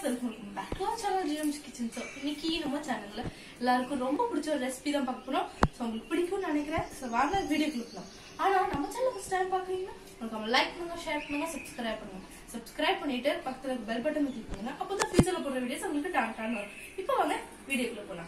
Welcome back to our channel GMs kitchen so இன்னைக்கு நம்ம சேனல்ல எல்லாருக்கும் ரொம்ப பிடிச்ச ஒரு ரெசிபி தான் பார்க்க போறோம் ஸோ உங்களுக்கு பிடிக்கும்னு நினைக்கிறேன் ஸோ வாங்க வீடியோ கொடுக்கலாம் ஆனா நம்ம சேனல் ஃபர்ஸ்ட் டைம் பார்க்குறீங்கன்னா நம்ம லைக் பண்ணுங்க ஷேர் பண்ணுங்க சப்ஸ்கிரைப் பண்ணுங்க சப்ஸ்கிரைப் பண்ணிட்டு பக்கத்துல பெல் பட்டன் கிளிக் பண்ணுங்க அப்போ ஃபியூச்சர்ல போடுற வீடியோஸ் உங்களுக்கு டான் டான் வரும் இப்போ வாங்க வீடியோக்குள்ள போலாம்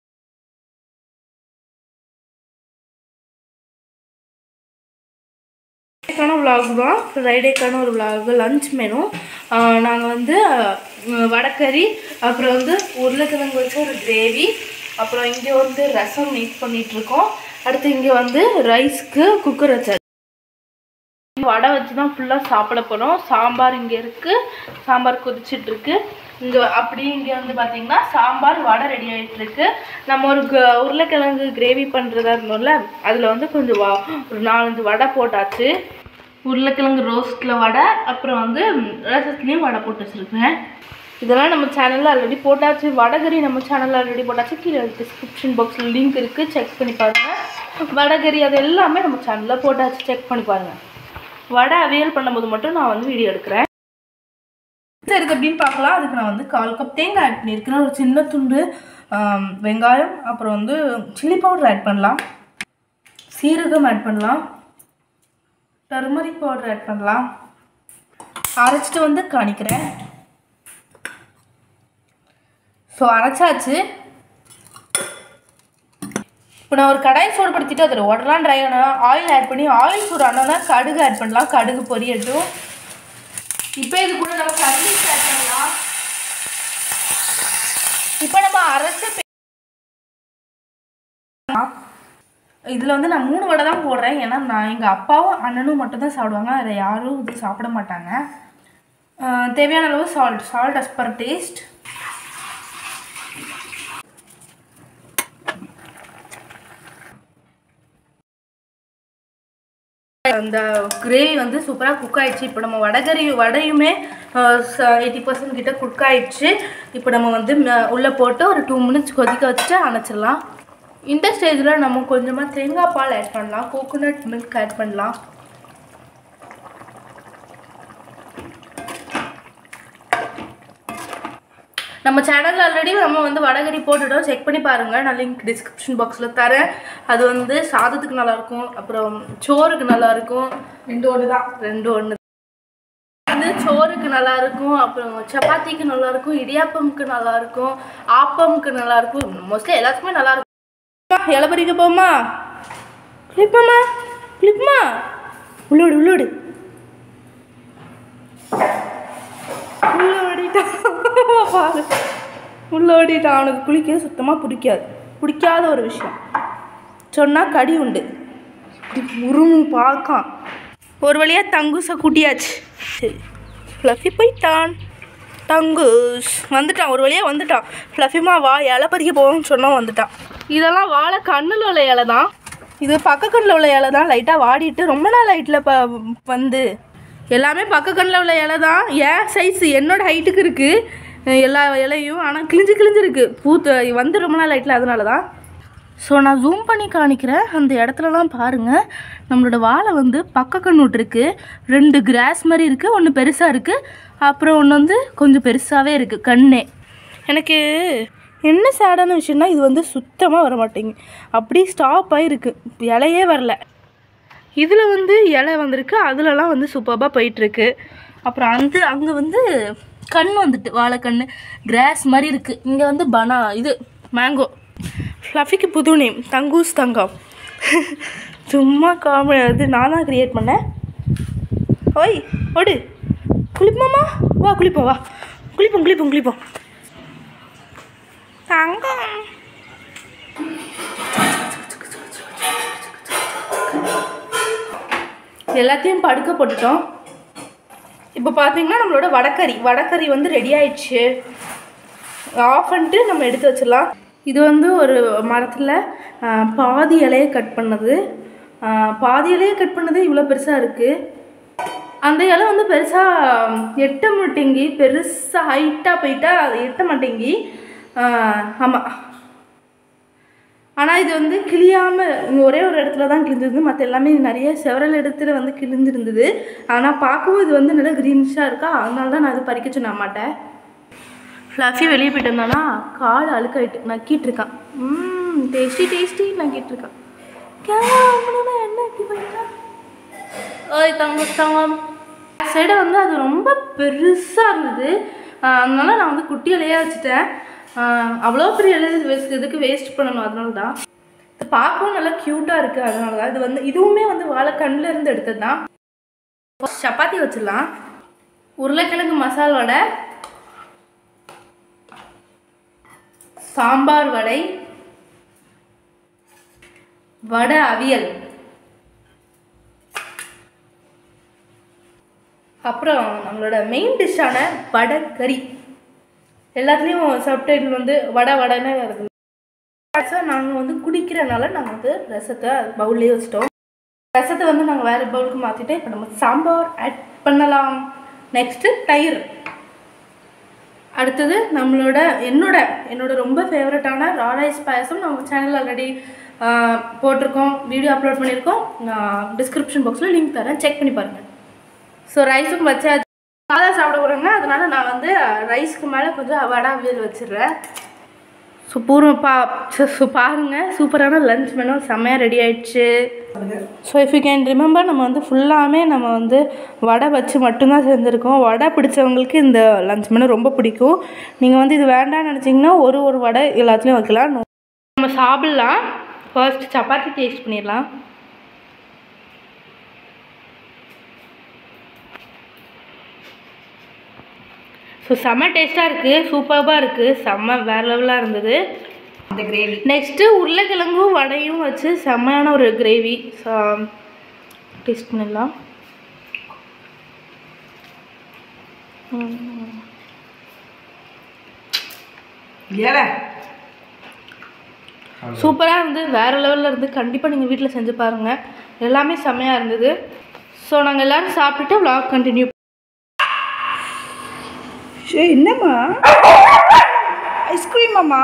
ஃப்ரைடேக்கான விலாக் தான் ஃப்ரைடேக்கான ஒரு விலாக் லஞ்ச் மெனு நாங்கள் வந்து அஹ், வடக்கறி அப்புறம் வந்து உருளைக்கிழங்கு வச்சு ஒரு கிரேவி அப்புறம் இங்கே வந்து ரசம் மேக் பண்ணிட்டு இருக்கோம் அடுத்து இங்கே வந்து ரைஸ்க்கு குக்கர் வச்சாச்சு வடை வச்சு தான் ஃபுல்லாக சாப்பிட போகிறோம் சாம்பார் இங்கே இருக்குது சாம்பார் கொதிச்சிட்டு இருக்கு இங்கே அப்படியே இங்கே வந்து பார்த்தீங்கன்னா சாம்பார் வடை ரெடி ஆகிட்டு இருக்கு நம்ம ஒரு க- உருளைக்கிழங்கு கிரேவி பண்ணுறதா இருந்தோம்ல அதில் வந்து கொஞ்சம் வா ஒரு நாலஞ்சு வடை போட்டாச்சு உருளைக்கிழங்கு ரோஸ்ட்டில் வடை அப்புறம் வந்து ரசத்துலேயும் வடை போட்டு வச்சுருக்கேன் இதெல்லாம் நம்ம சேனலில் ஆல்ரெடி போட்டாச்சு வடகரி நம்ம சேனலில் ஆல்ரெடி போட்டாச்சு கீழே டிஸ்கிரிப்ஷன் பாக்ஸில் லிங்க் இருக்குது செக் பண்ணி பாருங்கள் வடகரி அது எல்லாமே நம்ம சேனலில் போட்டாச்சு செக் பண்ணி பாருங்கள் வடை அவியல் பண்ணும்போது மட்டும் நான் வந்து வீடியோ எடுக்கிறேன் சரி இது அப்படின்னு பார்க்கலாம் அதுக்கு நான் வந்து கால் கப் தேங்காய் ஆட் பண்ணியிருக்கிறேன் ஒரு சின்ன துண்டு ஆம், வெங்காயம் அப்புறம் வந்து சில்லி பவுடர் ஆட் பண்ணலாம் சீரகம் ஆட் பண்ணலாம் டர்மரிக் பவுடர் ஆட் பண்ணலாம் அரைச்சிட்டு வந்து காணிக்கிறேன் ஸோ அரைச்சாச்சு இப்போ நான் ஒரு கடாய் சூடுபடுத்திட்டு அதில் உடலாம் ட்ரை ஆனால் ஆயில் ஆட் பண்ணி ஆயில் சூடு ஆனோன்னா கடுகு ஆட் பண்ணலாம் கடுகு பொரியட்டும் இப்போ இது கூட நம்ம சர்வீஸ் ஆட் பண்ணலாம் இப்போ நம்ம அரைச்ச பே- இதில் வந்து நான் மூணு வடை தான் போடுறேன் ஏன்னா நான் எங்கள் அப்பாவும் அண்ணனும் மட்டும் தான் சாப்பிடுவாங்க அதில் யாரும் இது சாப்பிட மாட்டாங்க அஹ் தேவையான அளவு salt salt as per taste அந்த கிரேவி வந்து சூப்பராக குக் ஆயிடுச்சு இப்போ நம்ம வடகறி வடையுமே எயிட்டி பர்சன்ட் கிட்ட குக் ஆயிடுச்சு இப்போ நம்ம வந்து ம- உள்ளே போட்டு ஒரு டூ மினிட்ஸ் கொதிக்க வச்சுட்டு அணைச்சிடலாம் இந்த ஸ்டேஜில் நம்ம கொஞ்சமாக தேங்காய் பால் ஆட் பண்ணலாம் கோகோனட் மில்க் ஆட் பண்ணலாம் நம்ம சேனலில் ஆல்ரெடி நம்ம வந்து வடகரி போட்டுட்டோம் செக் பண்ணி பாருங்கள் நான் லிங்க் டிஸ்கிரிப்ஷன் பாக்ஸில் தரேன் அது வந்து சாதத்துக்கு நல்லாயிருக்கும் அப்புறம் சோறுக்கு நல்லாயிருக்கும் ரெண்டு ஒன்று தான் ரெண்டு ஒன்று வந்து சோறுக்கு நல்லா இருக்கும் அப்புறம் சப்பாத்திக்கு நல்லா இருக்கும் இடியாப்பம்க்கு நல்லா இருக்கும் ஆப்பம்க்கு நல்லா இருக்கும் மோஸ்ட்லி எல்லாத்துக்குமே நல்லா இருக்கும் இலை பறிக்க போமா கிளிப்பம்மா கிளிப்பமா உள்ளோடு உள்ளோடு உள்ள ஓடிட்டான் பாரு உள்ள ஓடிட்டான் அவனுக்கு குளிக்க சுத்தமாக பிடிக்காது பிடிக்காத ஒரு விஷயம் சொன்னால் கடி உண்டு இப்படி உருமு பார்க்கான் ஒரு வழியாக தங்குஸை கூட்டியாச்சு சரி ஃப்ளஃபி போயிட்டான் தங்குஸ் வந்துட்டான் ஒரு வழியாக வந்துட்டான் ஃப்ளஃபிமா வா இலை பறிக்க போவோம்னு சொன்னோம் வந்துட்டான் இதெல்லாம் வாழை கண்ணில் உள்ள இலை தான் இது பக்க கண்ணில் உள்ள இலை தான் லைட்டாக வாடிட்டு ரொம்ப நாள் லைட்டில் ப வந்து எல்லாமே பக்க கண்ணில் உள்ள இலை தான் ஏன் சைஸ் என்னோட ஹைட்டுக்கு இருக்குது எல்லா இலையும் ஆனால் கிழிஞ்சு கிழிஞ்சு இருக்குது பூத்து வந்து ரொம்ப நாள் லைட்டில் அதனால தான் ஸோ நான் ஜூம் பண்ணி காணிக்கிறேன் அந்த இடத்துலலாம் பாருங்கள் நம்மளோட வாழை வந்து பக்க கண் விட்டுருக்கு ரெண்டு கிராஸ் மாதிரி இருக்குது ஒன்று பெருசாக இருக்குது அப்புறம் ஒன்று வந்து கொஞ்சம் பெருசாகவே இருக்குது கண்ணே எனக்கு என்ன சேடான விஷயம்னா இது வந்து சுத்தமாக வர மாட்டேங்குது அப்படியே ஸ்டாப் ஆகிருக்கு இலையே வரல இதில் வந்து இலை வந்திருக்கு அதுலலாம் வந்து சூப்பராக போயிட்டுருக்கு அப்புறம் அந்த அங்கே வந்து கண் வந்துட்டு வாழைக்கண் கிராஸ் மாதிரி இருக்குது இங்கே வந்து பனா இது மேங்கோ ஃப்ளஃபிக்கு புது நேம் தங்கூஸ் தங்கம் சும்மா காமெடி அது நான் தான் க்ரியேட் பண்ணேன் ஓய் ஓடு குளிப்போமா வா குளிப்போம் வா குளிப்போம் குளிப்போம் குளிப்போம் தங்கம் எல்லாத்தையும் படுக்க போட்டுட்டோம் இப்போ பார்த்தீங்கன்னா நம்மளோட வடக்கறி வடக்கறி வந்து ரெடி ஆயிடுச்சு ஆஃப் பண்ணிட்டு நம்ம எடுத்து வச்சிடலாம் இது வந்து ஒரு மரத்தில் பாதி இலையை கட் பண்ணது ஆஹ் பாதி இலையை கட் பண்ணது இவ்வளோ பெருசாக இருக்குது அந்த இலை வந்து பெருசாக எட்ட மாட்டேங்கி பெருசாக ஹைட்டாக போயிட்டா அது எட்ட மாட்டேங்கி ஆமாம் ஆனால் இது வந்து கிழியாமல் இங்கே ஒரே ஒரு இடத்துல தான் கிழிஞ்சது மற்ற எல்லாமே நிறைய செவரல் இடத்துல வந்து கிழிஞ்சிருந்தது ஆனால் பார்க்கவும் இது வந்து நல்லா க்ரீனிஷாக இருக்கா அதனால தான் நான் இது பறிக்க சொன்ன மாட்டேன் ஃப்ளஃபி வெளியே போயிட்டு வந்தானா கால் அழுக்காயிட்டு நக்கிட்டு இருக்கான் ம் டேஸ்டி டேஸ்டி நக்கிட்டு இருக்கான் கேமரா என்ன இப்படி பண்ணிட்டா ஓய் தங்க தங்கம் சைடு வந்து அது ரொம்ப பெருசாக இருந்தது ஆஹ் அதனால நான் வந்து குட்டியிலேயே வச்சுட்டேன் ஆஹ் அவ்வளோ பெரிய எழுது வேஸ்ட் இதுக்கு வேஸ்ட் பண்ணணும் அதனால தான் இது பார்க்கவும் நல்லா க்யூட்டாக இருக்குது அதனால தான் இது வந்து இதுவுமே வந்து வாழைக்கண்ணில் இருந்து எடுத்தது தான் சப்பாத்தி வச்சிடலாம் உருளைக்கிழங்கு மசால் வடை சாம்பார் வடை வடை அவியல் அப்புறம் நம்மளோட மெயின் டிஷ்ஷான வடை கறி எல்லாத்துலேயும் சப்டைட்டில் வந்து வடை வடைன்னு வருது நாங்கள் வந்து குடிக்கிறனால நாங்கள் வந்து ரசத்தை பவுல்லே வச்சிட்டோம் ரசத்தை வந்து நாங்கள் வேறு பவுலுக்கு மாற்றிட்டு இப்போ நம்ம சாம்பார் ஆட் பண்ணலாம் நெக்ஸ்ட்டு தயிர் அடுத்தது நம்மளோட என்னோட என்னோட ரொம்ப ஃபேவரட்டான ரா ரைஸ் பாயசம் நம்ம சேனல் ஆல்ரெடி போட்டிருக்கோம் வீடியோ அப்லோட் பண்ணியிருக்கோம் நான் டிஸ்கிரிப்ஷன் பாக்ஸில் லிங்க் தரேன் செக் பண்ணி பாருங்கள் ஸோ ரைஸும் வச்சா சாதா சாப்பிட போகிறாங்க அதனால நான் வந்து ரைஸ்க்கு மேலே கொஞ்சம் வடை அவியல் வச்சிடுறேன் ஸோ பூர்வம் பா ஸோ பாருங்கள் சூப்பரான லஞ்ச் மெனு செம்மையாக ரெடி ஆயிடுச்சு so if you can remember நம்ம வந்து ஃபுல்லாமே நம்ம வந்து வடை வச்சு மட்டும்தான் செஞ்சுருக்கோம் வடை பிடிச்சவங்களுக்கு இந்த லஞ்ச் மெனு ரொம்ப பிடிக்கும் நீங்கள் வந்து இது வேண்டாம்னு நினச்சிங்கன்னா ஒரு ஒரு வடை எல்லாத்துலேயும் வைக்கலாம் நம்ம சாப்பிட்லாம் ஃபர்ஸ்ட் சப்பாத்தி டேஸ்ட் பண்ணிடலாம் ஸோ செம்ம டேஸ்ட்டாக இருக்குது சூப்பராக இருக்குது செம்ம வேறு லெவலாக இருந்தது இந்த கிரேவி நெக்ஸ்ட்டு உருளைக்கிழங்கும் வடையும் வச்சு செம்மையான ஒரு கிரேவி டேஸ்ட் பண்ணிடலாம் ம். ஏல சூப்பராக இருந்து வேறு லெவலில் இருந்து கண்டிப்பாக நீங்கள் வீட்டில் செஞ்சு பாருங்கள் எல்லாமே செம்மையாக இருந்தது ஸோ நாங்கள் எல்லோரும் சாப்பிட்டுட்டு vlog கண்டினியூ சே என்னம்மா ஐஸ்கிரீம் அம்மா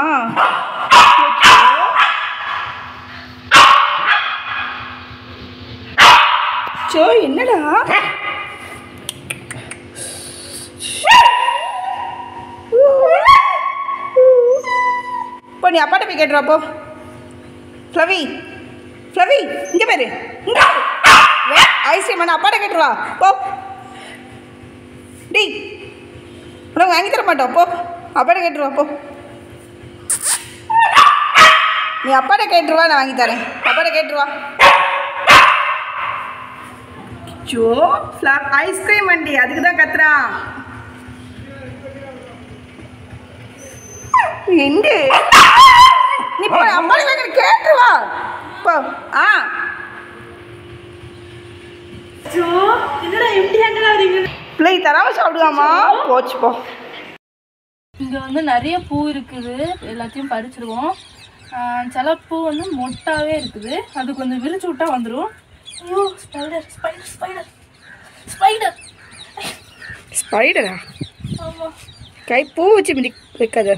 சோ என்னடா போ நீ அப்பாட்ட போய் கேட்டுருவா போ ஃப்ளவி ஃப்ளவி இங்கே பாரு இங்கே ஐஸ்கிரீம் நான் அப்பாட்ட கேட்டுருவா போ டேய் உனக்கு வாங்கி தர மாட்டோம் போ அப்பாட்ட கேட்டுருவா போ நீ அப்பாட்ட கேட்டுருவா நான் வாங்கி தரேன் அப்பாட்ட கேட்டுருவா ஜோ ஃப்ளாப் ஐஸ்கிரீம் வண்டி அதுக்கு தான் கத்துறான் எண்டு நீ போ அம்மாட்ட கேட்குற கேட்டுருவா போ ஆ ஸோ என்னடா எப்படி ஹேண்டில் ஆகிறீங்க பிள்ளை தராம சாப்பிடுவாமா போச்சு போ இங்கே வந்து நிறைய பூ இருக்குது எல்லாத்தையும் பறிச்சிருவோம் ஆஹ் சில பூ வந்து மொட்டாவே இருக்குது அது கொஞ்சம் விரிச்சு விட்டா வந்துடும் ஐயோ ஸ்பைடர் ஸ்பைடர் ஸ்பைடர் ஸ்பைடர் ஸ்பைடரா ஆமாம் கை பூ வச்சு மிதி வைக்காத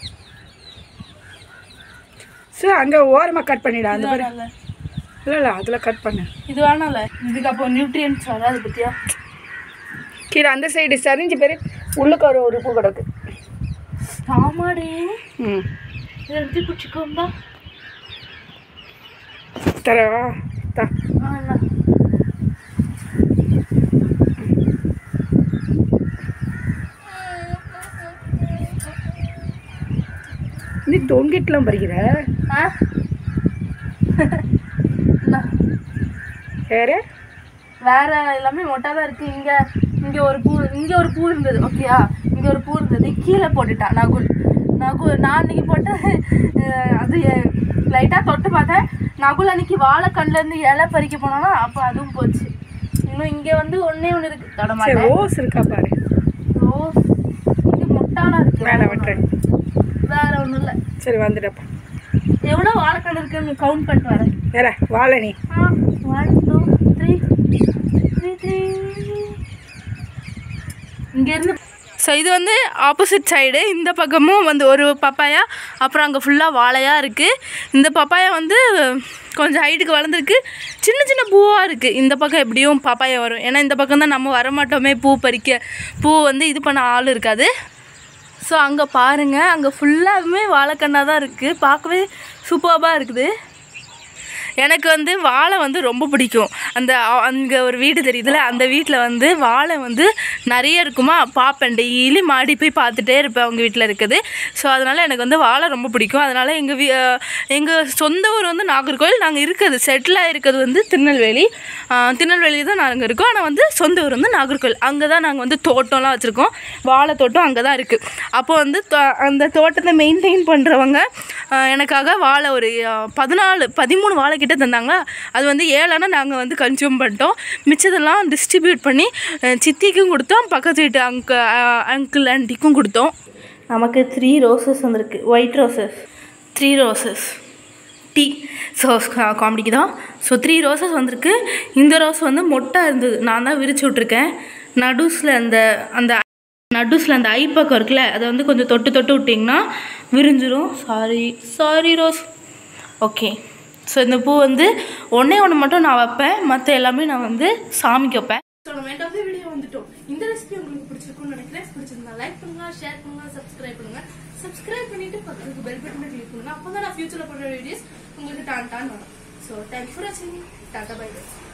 சார் அங்கே ஓரமாக கட் பண்ணிடா அந்த பாரு இதுவானல இல்லை இல்லை அதில் கட் பண்ணு இது வேணாம்ல இதுக்கு அப்போ நியூட்ரியன்ஸ் வராது பத்தியா கீழே அந்த சைடு சரிஞ்சு பேர் உள்ளுக்கு ஒரு ஒரு பூ கிடக்கு ஆமாடி ம் இதை எடுத்து பிடிச்சிக்கோம்பா தரவா தா ஆ என்ன நீ தொங்கிட்டுலாம் பறிக்கிற ஆ இந்தா. வேறு வேற எல்லாமே மொட்டா தான் இருக்கு இங்க இங்க ஒரு பூ இங்க ஒரு பூ இருந்தது ஓகேயா இங்க ஒரு பூ இருந்தது கீழே போட்டுட்டான் நகுல் நகுல் நான் அன்னைக்கு போட்டு அஹ், அது லைட்டா தொட்டு பார்த்தேன் நகுல் அன்னைக்கு வாழைக்கண்ணுல இருந்து இலை பறிக்க போனோம்னா அப்போ அதுவும் போச்சு இன்னும் இங்க வந்து ஒண்ணே ஒன்று இருக்கு தொட சரி மாட்டேன் ரோஸ் இருக்கா பாரு ரோஸ் இங்க மொட்டாலாம் இருக்கு வேணாம் விட்டுறேன் வேற ஒன்றும் இல்லை சரி வந்துடப்பா எவ்வளோ வாழைக்கண்ணு இருக்குன்னு கவுண்ட் பண்ணிட்டு வரேன் வேற வாழை நீ ஆ one two three three three இங்கேருந்து ஸோ இது வந்து ஆப்போசிட் சைடு இந்த பக்கமும் வந்து ஒரு பப்பாயா அப்புறம் அங்கே ஃபுல்லாக வாழையாக இருக்குது இந்த பப்பாயா வந்து கொஞ்சம் ஹைட்டுக்கு வளர்ந்துருக்கு சின்ன சின்ன பூவாக இருக்குது இந்த பக்கம் எப்படியும் பப்பாயா வரும் ஏன்னா இந்த பக்கம் தான் நம்ம வரமாட்டோமே பூ பறிக்க பூ வந்து இது பண்ண ஆள் இருக்காது ஸோ அங்கே பாருங்கள் அங்கே ஃபுல்லாகவுமே வாழைக்கண்ணாக தான் இருக்குது பார்க்கவே சூப்பராக இருக்குது எனக்கு வந்து வாழை வந்து ரொம்ப பிடிக்கும் அந்த அங்கே ஒரு வீடு தெரியுதுல அந்த வீட்டில் வந்து வாழை வந்து நிறைய இருக்குமா பார்ப்பேன் டெய்லி மாடி போய் பார்த்துட்டே இருப்பேன் அவங்க வீட்டில் இருக்குது ஸோ அதனால் எனக்கு வந்து வாழை ரொம்ப பிடிக்கும் அதனால் எங்கள் வீ எங்கள் சொந்த ஊர் வந்து நாகர்கோவில் நாங்கள் இருக்கிறது செட்டில் ஆகிருக்கிறது வந்து திருநெல்வேலி ஆஹ் திருநெல்வேலி தான் நாங்கள் இருக்கோம் ஆனால் வந்து சொந்த ஊர் வந்து நாகர்கோவில் அங்கே தான் நாங்கள் வந்து தோட்டம்லாம் வச்சுருக்கோம் வாழை தோட்டம் அங்கே தான் இருக்குது அப்போ வந்து தோ- அந்த தோட்டத்தை மெயின்டைன் பண்ணுறவங்க எனக்காக வாழை ஒரு ஆஹ், பதினாலு பதிமூணு வாழை கிட்ட தந்தாங்களா அது வந்து ஏழானா நாங்கள் வந்து கன்சியூம் பண்ணிட்டோம் மிச்சதெல்லாம் டிஸ்ட்ரிபியூட் பண்ணி அஹ், சித்திக்கும் கொடுத்தோம் பக்கத்து வீட்டு அங்க அங்கிள் ஆண்டிக்கும் கொடுத்தோம் நமக்கு த்ரீ ரோசஸ் வந்திருக்கு white roses three roses tea so காமெடிக்கு தான் ஸோ த்ரீ ரோசஸ் வந்திருக்கு இந்த ரோஸ் வந்து மொட்டை இருந்தது நான் தான் விரிச்சு விட்ருக்கேன் நடுஸில் அந்த அந்த நடுஸில் அந்த ஐ பக்கம் இருக்குல்ல அதை வந்து கொஞ்சம் தொட்டு தொட்டு விட்டிங்கன்னா விரிஞ்சிரும் sorry sorry rose okay so இந்த பூ வந்து ஒன்றே ஒன்று மட்டும் நான் வைப்பேன் மற்ற எல்லாமே நான் வந்து சாமிக்கு வைப்பேன் ஸோ நம்ம எண்ட் ஆஃப் த வீடியோ வந்துட்டோம் இந்த ரெசிபி உங்களுக்கு பிடிச்சிருக்கும்னு நினைக்கிறேன் பிடிச்சிருந்தா லைக் பண்ணுங்க ஷேர் பண்ணுங்க சப்ஸ்கிரைப் பண்ணுங்க சப்ஸ்கிரைப் பண்ணிட்டு பக்கத்துக்கு பெல் பட்டனை கிளிக் பண்ணுங்க அப்போ தான் நான் ஃபியூச்சரில் பண்ணுற வீடியோஸ் உங்களுக்கு டான் டான் வரும் ஸோ தேங்க்ஸ் ஃபார் வாட்சிங் டாட்டா பை பை